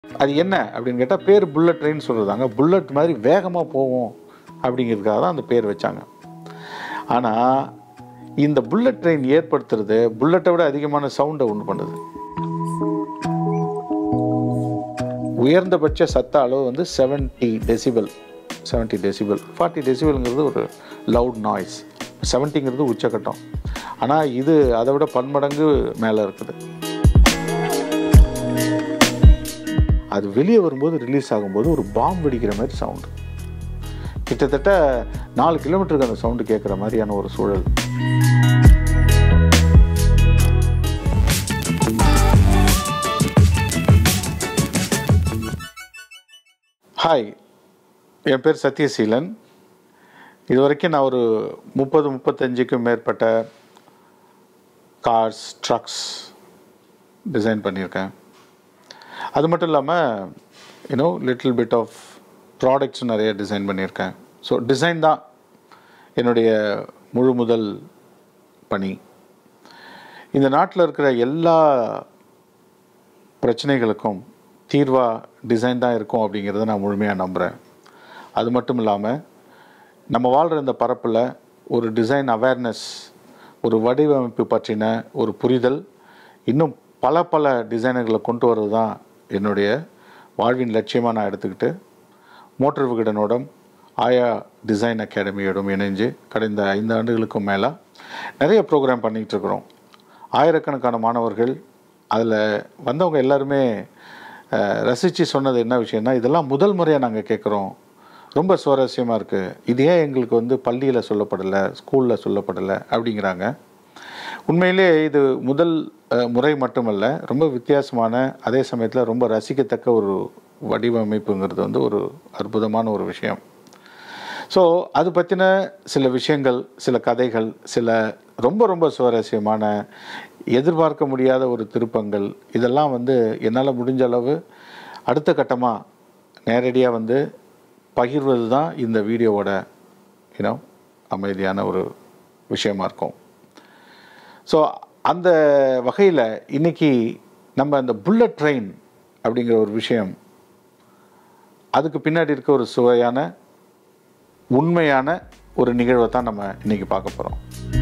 அது என்ன அப்படின்னு கேட்டால் பேர் புல்லட் ட்ரெயின் சொல்கிறதாங்க புல்லட் மாதிரி வேகமாக போகும் அப்படிங்கிறதுக்காக தான் அந்த பேர் வச்சாங்க ஆனால் இந்த புல்லட் ட்ரெயின் ஏற்படுத்துறது புல்லட்டை விட அதிகமான சவுண்டை உண்டு பண்ணுது உயர்ந்தபட்ச சத்த அளவு வந்து 70 டெசிபல் 70 டெசிபல் ஃபார்ட்டி டெசிபல்ங்கிறது ஒரு லவுட் நாய்ஸ் செவன்ட்டிங்கிறது உச்சக்கட்டம் ஆனால் இது அதை விட பன்மடங்கு மேலே இருக்குது அது வெளியே வரும்போது ரிலீஸ் ஆகும்போது ஒரு பாம்பு வெடிக்கிற மாதிரி சவுண்டு கிட்டத்தட்ட நாலு கிலோமீட்டருக்கு அந்த சவுண்டு கேட்குற மாதிரியான ஒரு சூழல் ஹாய் என் பேர் சத்யசீலன் இது வரைக்கும் நான் ஒரு முப்பது முப்பத்தஞ்சுக்கும் மேற்பட்ட கார்ஸ் ட்ரக்ஸ் டிசைன் பண்ணியிருக்கேன் அது மட்டும் இல்லாமல் you know little bit of products நிறைய டிசைன் பண்ணியிருக்கேன் ஸோ டிசைன் தான் என்னுடைய முழு முதல் பணி இந்த நாட்டில் இருக்கிற எல்லா பிரச்சனைகளுக்கும் தீர்வாக டிசைன் தான் இருக்கும் அப்படிங்கிறத நான் முழுமையாக நம்புகிறேன் அது மட்டும் இல்லாமல் நம்ம வாழ்கிற இந்த பரப்பில் ஒரு டிசைன் அவேர்னஸ் ஒரு வடிவமைப்பு பற்றின ஒரு புரிதல் இன்னும் பல பல டிசைனர்களை கொண்டு வர்றது தான் என்னுடைய வாழ்வின் லட்சியமாக நான் எடுத்துக்கிட்டு மோட்டர் விகடனோடும் ஆயா டிசைன் அகாடமியோடும் இணைஞ்சு கடந்த ஐந்து ஆண்டுகளுக்கும் மேலே நிறைய ப்ரோக்ராம் பண்ணிகிட்டு இருக்கிறோம் ஆயிரக்கணக்கான மாணவர்கள் அதில் வந்தவங்க எல்லாருமே ரசித்து சொன்னது என்ன விஷயம்னா இதெல்லாம் முதல் முறையாக நாங்கள் கேட்குறோம் ரொம்ப சுவாரஸ்யமாக இருக்குது இது ஏன் எங்களுக்கு வந்து பள்ளியில் சொல்லப்படலை ஸ்கூலில் சொல்லப்படலை அப்படிங்கிறாங்க உண்மையிலே இது முதல் அஹ், முறை மட்டுமல்ல ரொம்ப வித்தியாசமான அதே சமயத்தில் ரொம்ப ரசிக்கத்தக்க ஒரு வடிவமைப்புங்கிறது வந்து ஒரு அற்புதமான ஒரு விஷயம் ஸோ அது பற்றின சில விஷயங்கள் சில கதைகள் சில ரொம்ப ரொம்ப சுவாரஸ்யமான எதிர்பார்க்க முடியாத ஒரு திருப்பங்கள் இதெல்லாம் வந்து என்னால் முடிஞ்ச அளவு அடுத்த கட்டமாக நேரடியாக வந்து பகிர்வது தான் இந்த வீடியோவோட யூனோ அமைதியான ஒரு விஷயமா இருக்கும் ஸோ அந்த வகையில் இன்னைக்கு நம்ம அந்த புல்லட் ட்ரெயின் அப்படிங்கிற ஒரு விஷயம் அதுக்கு பின்னாடி இருக்க ஒரு சுவையான உண்மையான ஒரு நிகழ்வை தான் நம்ம இன்னைக்கு பார்க்க போகிறோம்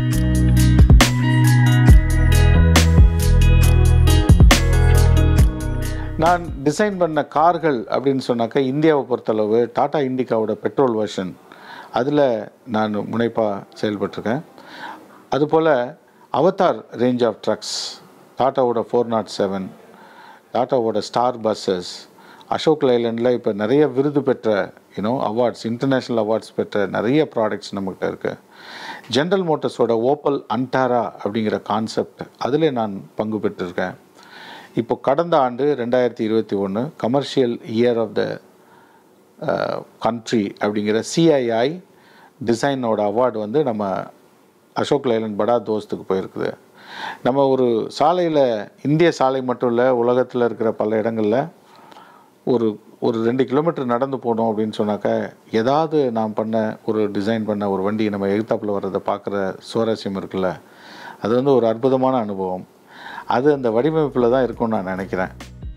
நான் டிசைன் பண்ண கார்கள் அப்படின்னு சொன்னாக்கா இந்தியாவை பொறுத்தளவு டாடா இண்டிகாவோட பெட்ரோல் வெர்ஷன் அதில் நான் முனைப்பாக செயல்பட்டிருக்கேன் அதுபோல் அவதார் ரேஞ்ச் ஆஃப் ட்ரக்ஸ் டாட்டாவோட ஃபோர் நாட் செவன் டாட்டாவோட ஸ்டார் பஸ்ஸஸ் அசோக் லைலண்டில் இப்போ நிறைய விருது பெற்ற யூனோ அவார்ட்ஸ் இன்டர்நேஷ்னல் அவார்ட்ஸ் பெற்ற நிறைய ப்ராடக்ட்ஸ் நம்மகிட்ட இருக்குது ஜென்ரல் மோட்டர்ஸோட ஓப்பல் அன்டாரா அப்படிங்கிற கான்செப்ட் அதில் நான் பங்கு பெற்றிருக்கேன் இப்போ கடந்த ஆண்டு ரெண்டாயிரத்தி இருபத்தி ஒன்று commercial year of the country அப்படிங்கிற சிஐஐ டிசைனோட அவார்டு வந்து நம்ம அசோக் லைலண்ட் படா தோஸ்துக்கு போயிருக்குது நம்ம ஒரு சாலையில் இந்திய சாலை மட்டும் இல்லை உலகத்தில் இருக்கிற பல இடங்களில் ஒரு ஒரு ரெண்டு கிலோமீட்டர் நடந்து போனோம் அப்படின்னு சொன்னாக்கா ஏதாவது நான் பண்ண ஒரு டிசைன் பண்ண ஒரு வண்டி நம்ம எதிர்த்தாப்புல வர்றதை பார்க்குற சுவாரஸ்யம் இருக்குல்ல அது வந்து ஒரு அற்புதமான அனுபவம் அது அந்த வடிவமைப்பில் தான் இருக்கும்னு நான் நினைக்கிறேன்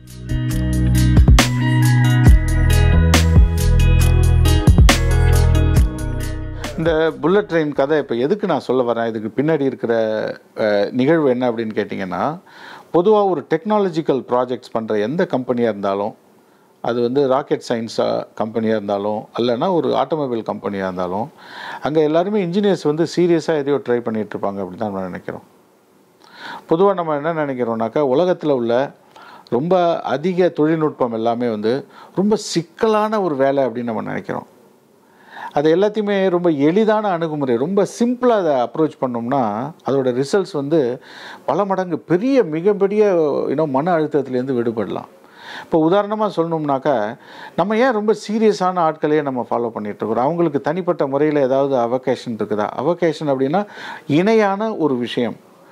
இந்த புல்லட் ட்ரெயின் கதை இப்போ எதுக்கு நான் சொல்ல வரேன் இதுக்கு பின்னாடி இருக்கிற அஹ், நிகழ்வு என்ன அப்படின்னு கேட்டிங்கன்னா பொதுவாக ஒரு டெக்னாலஜிக்கல் ப்ராஜெக்ட்ஸ் பண்ணுற எந்த கம்பெனியாக இருந்தாலும் அது வந்து ராக்கெட் சயின்ஸாக கம்பெனியாக இருந்தாலும் இல்லைன்னா ஒரு ஆட்டோமொபைல் கம்பெனியாக இருந்தாலும் அங்கே எல்லாருமே இன்ஜினியர்ஸ் வந்து சீரியஸாக எதையோ ட்ரை பண்ணிகிட்டு இருப்பாங்க அப்படின்னு தான் நம்ம நினைக்கிறோம் பொதுவாக நம்ம என்ன நினைக்கிறோம்னாக்கா உலகத்தில் உள்ள ரொம்ப அதிக தொழில்நுட்பம் எல்லாமே வந்து ரொம்ப சிக்கலான ஒரு வேலை அப்படின்னு நம்ம நினைக்கிறோம் அது எல்லாத்தையுமே ரொம்ப எளிதான அணுகுமுறை ரொம்ப சிம்பிளாக அதை அப்ரோச் பண்ணோம்னா அதோட ரிசல்ட்ஸ் வந்து பல மடங்கு பெரிய மிகப்பெரிய இன்னும் மன அழுத்தத்துலேருந்து விடுபடலாம் இப்போ உதாரணமாக சொல்லணும்னாக்கா நம்ம ஏன் ரொம்ப சீரியஸான ஆட்களையே நம்ம ஃபாலோ பண்ணிட்டு இருக்கிறோம் அவங்களுக்கு தனிப்பட்ட முறையில் ஏதாவது அவகேஷன் இருக்குதா அவகேஷன் அப்படின்னா இணையான ஒரு விஷயம்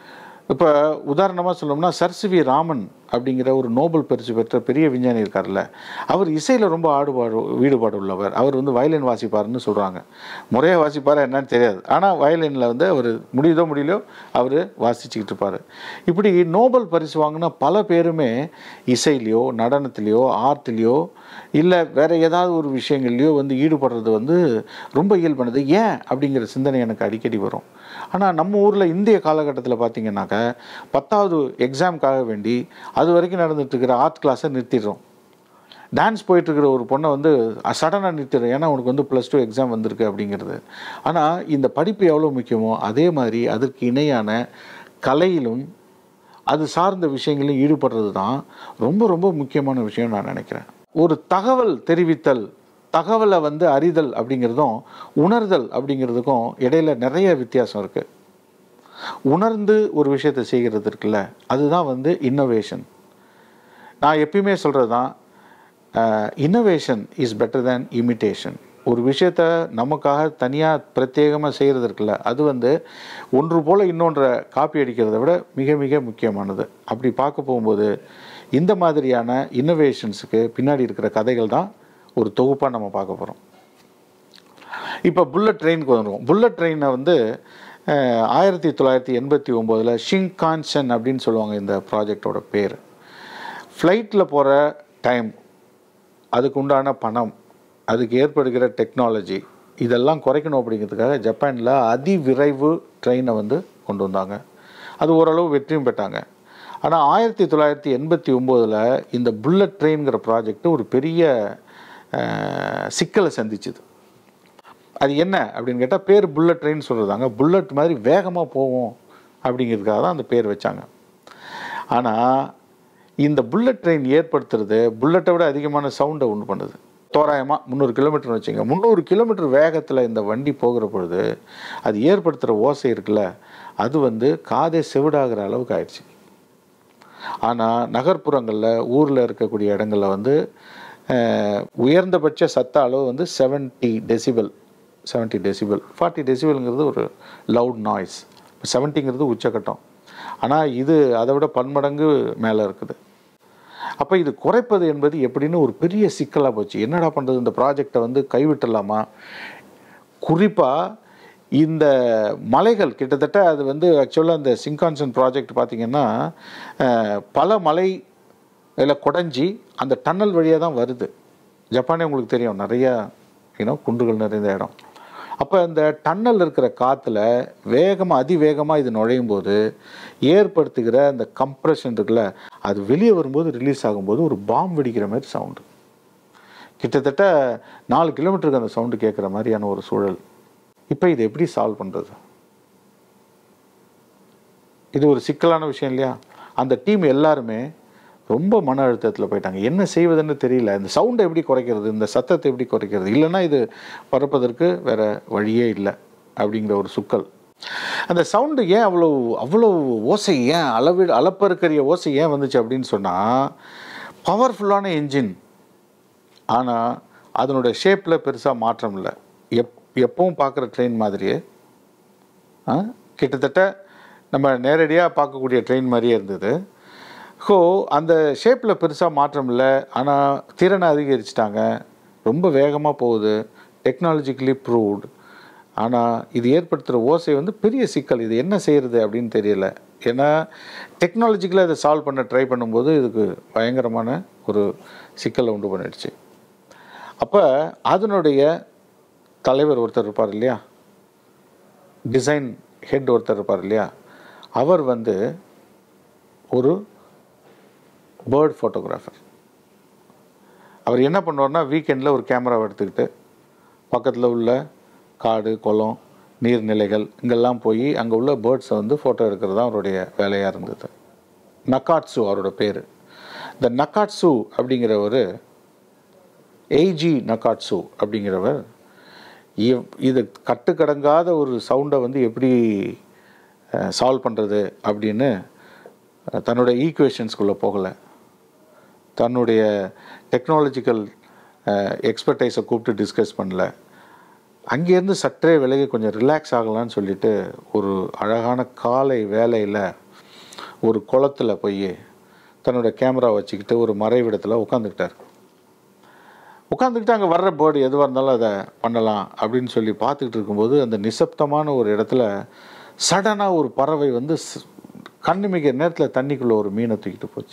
இப்போ உதாரணமாக சொல்லணும்னா சர்சிவி ராமன் அப்படிங்கிற ஒரு நோபல் பரிசு பெற்ற பெரிய விஞ்ஞானி இருக்கார்ல அவர் இசையில் ரொம்ப ஆடுபாடு ஈடுபாடு உள்ளவர் அவர் வந்து வயலின் வாசிப்பாருன்னு சொல்கிறாங்க முறையாக வாசிப்பாரா என்னன்னு தெரியாது ஆனால் வயலினில் வந்து அவர் முடியுதோ முடியலையோ அவர் வாசிச்சுக்கிட்டு இருப்பார் இப்படி நோபல் பரிசு வாங்கின பல பேருமே இசையிலையோ நடனத்திலையோ ஆர்ட்லேயோ இல்லை வேற ஏதாவது ஒரு விஷயங்கள்லையோ வந்து ஈடுபடுறது வந்து ரொம்ப இயல்பானது ஏன் அப்படிங்கிற சிந்தனை எனக்கு அடிக்கடி வரும் ஆனால் நம்ம ஊரில் இந்திய காலகட்டத்தில் பார்த்தீங்கன்னாக்க பத்தாவது எக்ஸாமுக்காக வேண்டி அது வரைக்கும் நடந்துட்டு இருக்கிற ஆர்ட் கிளாஸை நிறுத்திடுறோம் டான்ஸ் போயிட்டுருக்கிற ஒரு பொண்ணை வந்து சடனாக நிறுத்திடுறோம் ஏன்னா உனக்கு வந்து ப்ளஸ் டூ எக்ஸாம் வந்திருக்கு அப்படிங்கிறது ஆனால் இந்த படிப்பு எவ்வளோ முக்கியமோ அதே மாதிரி அதற்கு இணையான கலையிலும் அது சார்ந்த விஷயங்களிலும் ஈடுபடுறது தான் ரொம்ப ரொம்ப முக்கியமான விஷயம் நான் நினைக்கிறேன் ஒரு தகவல் தெரிவித்தல் தகவலை வந்து அறிதல் அப்படிங்கிறதும் உணர்தல் அப்படிங்கிறதுக்கும் இடையில நிறைய வித்தியாசம் இருக்குது உணர்ந்து ஒரு விஷயத்தை செய்கிறது இருக்குல்ல அதுதான் வந்து இன்னோவேஷன் நான் எப்பயுமே சொல்கிறது தான் innovation is better than imitation ஒரு விஷயத்த நமக்காக தனியாக பிரத்யேகமாக செய்கிறது இருக்குல்ல அது வந்து ஒன்று போல் இன்னொன்றை காப்பி அடிக்கிறத விட மிக மிக முக்கியமானது அப்படி பார்க்க போகும்போது இந்த மாதிரியான இன்னோவேஷன்ஸுக்கு பின்னாடி இருக்கிற கதைகள் தான் ஒரு தொகுப்பாக நம்ம பார்க்க போகிறோம் இப்போ புல்லட் ட்ரெயினுக்கு வந்துடுவோம் புல்லட் ட்ரெயினை வந்து அஹ், ஆயிரத்தி தொள்ளாயிரத்தி எண்பத்தி ஒம்போதில் ஷிங்கான்சன் அப்படின்னு சொல்லுவாங்க இந்த ப்ராஜெக்டோட பேர் ஃப்ளைட்டில் போகிற டைம் அதுக்கு உண்டான பணம் அதுக்கு ஏற்படுகிற டெக்னாலஜி இதெல்லாம் குறைக்கணும் அப்படிங்கிறதுக்காக ஜப்பானில் அதிவிரைவு ட்ரெயினை வந்து கொண்டு வந்தாங்க அது ஓரளவு வெற்றியும் பெற்றாங்க ஆனால் ஆயிரத்தி தொள்ளாயிரத்தி எண்பத்தி ஒம்போதில் இந்த புல்லட் ட்ரெயின்கிற ப்ராஜெக்ட் ஒரு பெரிய அஹ், சிக்கலை சந்திச்சுது அது என்ன அப்படின்னு கேட்டால் பேர் புல்லட் ட்ரெயின் சொல்கிறதாங்க புல்லட் மாதிரி வேகமாக போவோம் அப்படிங்கிறதுக்காக தான் அந்த பேர் வச்சாங்க ஆனால் இந்த புல்லட் ட்ரெயின் ஏற்படுத்துறது புல்லட்டை விட அதிகமான சவுண்டை உண்டு பண்ணுது தோராயமாக முந்நூறு கிலோமீட்டர் வச்சுங்க முந்நூறு கிலோமீட்டர் வேகத்தில் இந்த வண்டி போகிற பொழுது அது ஏற்படுத்துகிற ஓசை இருக்குல்ல அது வந்து காதே செவிடாகிற அளவுக்கு ஆயிடுச்சு ஆனால் நகர்ப்புறங்களில் ஊரில் இருக்கக்கூடிய இடங்களில் வந்து அஹ், உயர்ந்தபட்ச சத்த அளவு வந்து 70 டெசிபல் 70 டெசிபல் ஃபார்ட்டி டெசிபல்ங்கிறது ஒரு லவுட் நாய்ஸ் செவன்ட்டிங்கிறது உச்சக்கட்டம் ஆனால் இது அதை விட பன்மடங்கு மேலே இருக்குது அப்போ இது குறைப்பது என்பது எப்படின்னு ஒரு பெரிய சிக்கலாக போச்சு என்னடா பண்ணுறது இந்த ப்ராஜெக்டை வந்து கைவிட்டுடலாமா குறிப்பாக இந்த மலைகள் கிட்டத்தட்ட அது வந்து ஆக்சுவலாக இந்த சிங்கான்சன் ப்ராஜெக்ட் பார்த்திங்கன்னா அஹ், பல மலை இதில் குடஞ்சி அந்த டன்னல் வழியாக தான் வருது ஜப்பானே உங்களுக்கு தெரியும் நிறையா ஏன்னா குண்டுகள் நிறைந்த இடம் அப்போ இந்த டன்னல் இருக்கிற காற்றுல வேகமாக அதிவேகமாக இது நுழையும் போது ஏற்படுத்துகிற அந்த கம்ப்ரெஷன் இருக்குல்ல அது வெளியே வரும்போது ரிலீஸ் ஆகும்போது ஒரு பாம் வெடிக்கிற மாதிரி சவுண்டு கிட்டத்தட்ட நாலு கிலோமீட்டருக்கு அந்த சவுண்டு கேட்குற மாதிரியான ஒரு சூழல் இப்போ இதை எப்படி சால்வ் பண்ணுறது இது ஒரு சிக்கலான விஷயம் இல்லையா அந்த டீம் எல்லாருமே ரொம்ப மன அழுத்தத்தில் போயிட்டாங்க என்ன செய்வதுன்னு தெரியல இந்த சவுண்டை எப்படி குறைக்கிறது இந்த சத்தத்தை எப்படி குறைக்கிறது இல்லைன்னா இது பறப்பதற்கு வேற வழியே இல்லை அப்படிங்கிற ஒரு சுக்கல் அந்த சவுண்டு ஏன் அவ்வளோ அவ்வளோ ஓசை ஏன் அளவிட அளப்பருக்கரிய ஓசை ஏன் வந்துச்சு அப்படின்னு சொன்னால் பவர்ஃபுல்லான என்ஜின் ஆனால் அதனோட ஷேப்பில் பெருசாக மாற்றம் இல்லை எப் எப்பவும் பார்க்குற ட்ரெயின் மாதிரியே ஆ, கிட்டத்தட்ட நம்ம நேரடியாக பார்க்கக்கூடிய ட்ரெயின் மாதிரியே இருந்தது ஸோ அந்த ஷேப்பில் பெருசாக மாற்றம் இல்லை ஆனால் திறனை அதிகரிச்சிட்டாங்க ரொம்ப வேகமாக போகுது டெக்னாலஜிக்கலி ப்ரூவ்டு ஆனால் இது ஏற்படுத்துகிற ஓசை வந்து பெரிய சிக்கல் இது என்ன செய்கிறது அப்படின்னு தெரியல ஏன்னா டெக்னாலஜிக்கலாக இதை சால்வ் பண்ண ட்ரை பண்ணும்போது இதுக்கு பயங்கரமான ஒரு சிக்கலை உண்டு பண்ணிடுச்சு அப்போ அதனுடைய தலைவர் ஒருத்தர் இருப்பார் இல்லையா டிசைன் ஹெட் ஒருத்தர் இருப்பார் இல்லையா அவர் வந்து ஒரு பேர்ட் ஃபோட்டோகிராஃபர் அவர் என்ன பண்ணுவார்னா வீக்கெண்டில் ஒரு கேமராவை எடுத்துக்கிட்டு பக்கத்தில் உள்ள காடு குளம் நீர்நிலைகள் இங்கெல்லாம் போய் அங்கே உள்ள பேர்ட்ஸை வந்து ஃபோட்டோ எடுக்கிறது தான் அவருடைய வேலையாக இருந்தது நக்காட்சு அவரோட பேர் இந்த நக்காட்சு அப்படிங்கிறவர் எய்ஜி நக்காட்சு அப்படிங்கிறவர் இவ்- இது கட்டுக்கடங்காத ஒரு சவுண்டை வந்து எப்படி சால்வ் பண்ணுறது அப்படின்னு அஹ், தன்னோட ஈக்குவேஷன்ஸ்குள்ளே போகலை தன்னுடைய டெக்னாலஜிக்கல் எக்ஸ்பர்டைஸை கூப்பிட்டு டிஸ்கஸ் பண்ணல அங்கேருந்து சற்றே விலகி கொஞ்சம் ரிலாக்ஸ் ஆகலாம்னு சொல்லிட்டு ஒரு அழகான காலை வேலையில் ஒரு குளத்துல போய் தன்னோட கேமரா வச்சுக்கிட்டு ஒரு மறைவிடத்தில் உட்காந்துக்கிட்டார் உட்காந்துக்கிட்டு அங்கே வர்ற பேர்டு எதுவாக இருந்தாலும் அதை பண்ணலாம் அப்படின்னு சொல்லி பார்த்துக்கிட்டு இருக்கும்போது அந்த நிசப்தமான ஒரு இடத்துல சடனாக ஒரு பறவை வந்து ஸ்- கண்ணு மிக நேரத்தில் தண்ணிக்குள்ளே ஒரு மீனை தூக்கிட்டு போச்சு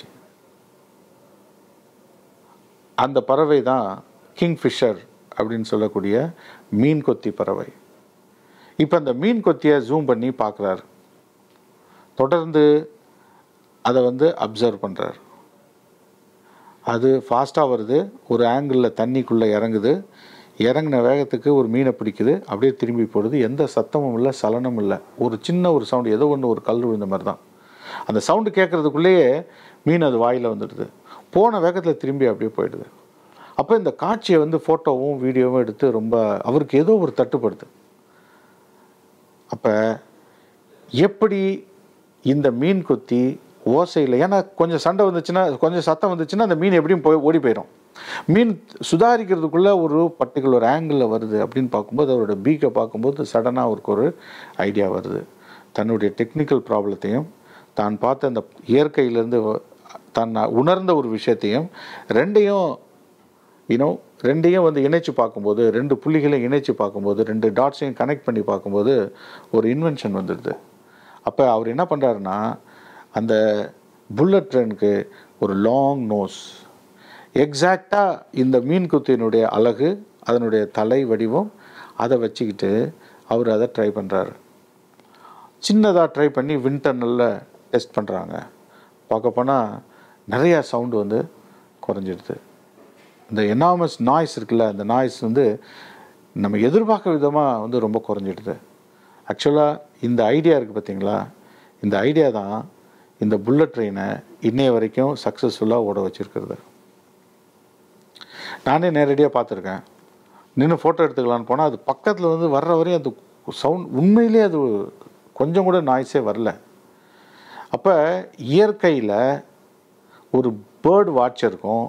அந்த பறவை தான் கிங் ஃபிஷர் அப்படின்னு சொல்லக்கூடிய மீன் கொத்தி பறவை இப்போ அந்த மீன் கொத்தியை ஜூம் பண்ணி பார்க்குறாரு தொடர்ந்து அதை வந்து அப்சர்வ் பண்ணுறார் அது ஃபாஸ்ட்டாக வருது ஒரு ஆங்கிளில் தண்ணிக்குள்ளே இறங்குது இறங்கின வேகத்துக்கு ஒரு மீனை பிடிக்குது அப்படியே திரும்பி போடுது எந்த சத்தமும் இல்லை சலனமும் இல்லை ஒரு சின்ன ஒரு சவுண்டு ஏதோ ஒன்று ஒரு கல் விழுந்த மாதிரி தான் அந்த சவுண்டு கேட்குறதுக்குள்ளேயே மீன் அது வாயில் வந்துடுது போன வேகத்தில் திரும்பி அப்படியே போயிடுது அப்போ இந்த காட்சியை வந்து ஃபோட்டோவும் வீடியோவும் எடுத்து ரொம்ப அவருக்கு ஏதோ ஒரு தட்டுப்படுது அப்போ எப்படி இந்த மீன் கொத்தி ஓசையில் ஏன்னா கொஞ்சம் சண்டை வந்துச்சுன்னா கொஞ்சம் சத்தம் வந்துச்சுன்னா அந்த மீன் எப்படியும் போய் ஓடி போயிடும் மீன் சுதாரிக்கிறதுக்குள்ள ஒரு பர்டிகுலர் ஆங்கிளில் வருது அப்படின்னு பார்க்கும்போது அவரோட பீக்கை பார்க்கும்போது சடனாக அவருக்கு ஒரு ஐடியா வருது தன்னுடைய டெக்னிக்கல் ப்ராப்ளத்தையும் தான் பார்த்த அந்த இயற்கையிலேருந்து தான் உணர்ந்த ஒரு விஷயத்தையும் ரெண்டையும் யூனோ ரெண்டையும் வந்து இணைச்சு பார்க்கும்போது ரெண்டு புள்ளிகளை இணைச்சு பார்க்கும்போது ரெண்டு டாட்ஸையும் கனெக்ட் பண்ணி பார்க்கும்போது ஒரு இன்வென்ஷன் வந்துடுது அப்போ அவர் என்ன பண்ணுறாருன்னா அந்த புல்லட் ட்ரெயினுக்கு ஒரு லாங் நோஸ் எக்ஸாக்டாக இந்த மீன் குத்தியினுடைய அழகு அதனுடைய தலை வடிவம் அதை வச்சுக்கிட்டு அவர் அதை ட்ரை பண்ணுறாரு சின்னதாக ட்ரை பண்ணி விண்டர்னலில் டெஸ்ட் பண்ணுறாங்க பார்க்க போனால் நிறையா சவுண்டு வந்து குறைஞ்சிடுது இந்த எனாமஸ் நாய்ஸ் இருக்குல்ல அந்த நாய்ஸ் வந்து நம்ம எதிர்பார்க்க விதமாக வந்து ரொம்ப குறைஞ்சிடுது ஆக்சுவலாக இந்த ஐடியா இருக்குது பார்த்தீங்களா இந்த ஐடியா தான் இந்த புல்லட் ட்ரெயினை இன்னைய வரைக்கும் சக்ஸஸ்ஃபுல்லாக ஓட வச்சிருக்கிறது நானே நேரடியாக பார்த்துருக்கேன் நின்று ஃபோட்டோ எடுத்துக்கலான்னு போனால் அது பக்கத்தில் வந்து வர்ற வரையும் அது சவுண்ட் உண்மையிலே அது கொஞ்சம் கூட நாய்ஸே வரல அப்போ இயற்கையில் ஒரு பேர்ட் வாட்ச் இருக்கும்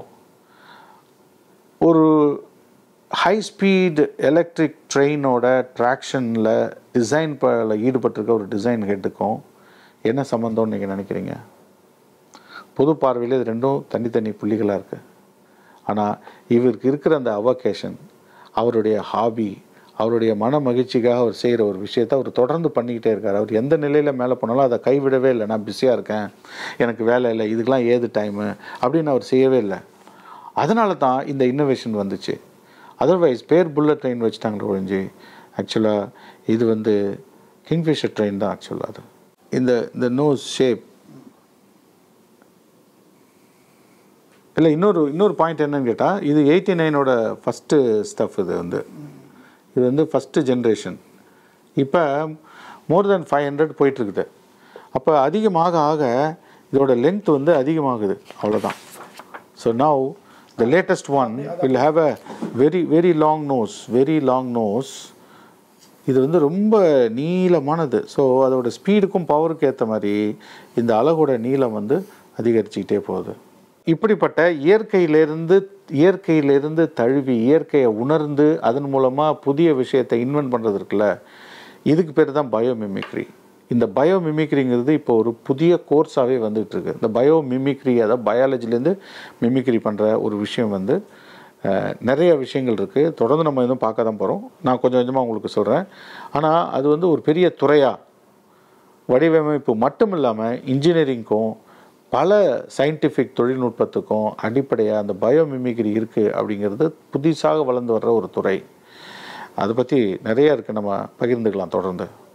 ஒரு ஹை ஸ்பீட் எலக்ட்ரிக் ட்ரெயினோட ட்ராக்ஷனில் டிசைன் ஈடுபட்டிருக்க ஒரு டிசைன் ஹெட்டுக்கும் என்ன சம்மந்தம்னு நீங்கள் நினைக்கிறீங்க பொது பார்வையில் இது ரெண்டும் தனித்தனி புள்ளிகளாக இருக்குது ஆனால் இவருக்கு இருக்கிற அந்த அவகேஷன் அவருடைய ஹாபி அவருடைய மன மகிழ்ச்சிக்காக அவர் செய்கிற ஒரு விஷயத்தை அவர் தொடர்ந்து பண்ணிக்கிட்டே இருக்கார் அவர் எந்த நிலையில் மேலே போனாலும் அதை கைவிடவே இல்லை நான் பிஸியாக இருக்கேன் எனக்கு வேலை இல்லை இதுக்கெலாம் ஏது டைமு அப்படின்னு அவர் செய்யவே இல்லை அதனால தான் இந்த இன்னோவேஷன் வந்துச்சு அதர்வைஸ் பேர் புல்லட் ட்ரெயின் வச்சுட்டாங்களே ஒழிஞ்சு ஆக்சுவலாக இது வந்து கிங்ஃபிஷர் ட்ரெயின் தான் ஆக்சுவலாக அது இந்த இந்த நோஸ் ஷேப் இல்லை இன்னொரு இன்னொரு பாயிண்ட் என்னன்னு கேட்டால் இது எயிட்டி நைனோட ஃபஸ்ட்டு ஸ்டஃப் இது வந்து இது வந்து ஃபஸ்ட்டு ஜென்ரேஷன் இப்போ மோர் தென் ஃபைவ் ஹண்ட்ரட் போயிட்டுருக்குது அப்போ அதிகமாக ஆக இதோட லென்த் வந்து அதிகமாகுது அவ்வளோதான் so now the latest one will have a very very long nose very long nose இது வந்து ரொம்ப நீளமானது ஸோ அதோட ஸ்பீடுக்கும் பவருக்கும் ஏற்ற மாதிரி இந்த அலகோட நீளம் வந்து அதிகரிச்சுக்கிட்டே போகுது இப்படிப்பட்ட இயற்கையிலிருந்து இயற்கையிலிருந்து தழுவி இயற்கையை உணர்ந்து அதன் மூலமாக புதிய விஷயத்தை இன்வென்ட் பண்ணுறது இருக்குல்ல இதுக்கு பேர் தான் பயோமிமிக்ரி இந்த பயோமிமிக்ரிங்கிறது இப்போ ஒரு புதிய கோர்ஸாகவே வந்துகிட்டு இருக்கு இந்த பயோமிமிக்ரி அதாவது பயாலஜிலேருந்து மிமிக்ரி பண்ணுற ஒரு விஷயம் வந்து அஹ், நிறைய விஷயங்கள் இருக்குது தொடர்ந்து நம்ம இன்னும் பார்க்க தான் போகிறோம் நான் கொஞ்சம் கொஞ்சமாக உங்களுக்கு சொல்கிறேன் ஆனால் அது வந்து ஒரு பெரிய துறையாக வடிவமைப்பு மட்டும் இல்லாமல் இன்ஜினியரிங்க்கும் பல சயின்டிஃபிக் தொழில்நுட்பத்துக்கும் அடிப்படையாக அந்த பயோமிமிக்ரி இருக்குது அப்படிங்கிறது புதுசாக வளர்ந்து வர்ற ஒரு துறை அதை பற்றி நிறைய இருக்குது நம்ம பகிர்ந்துக்கலாம் தொடர்ந்து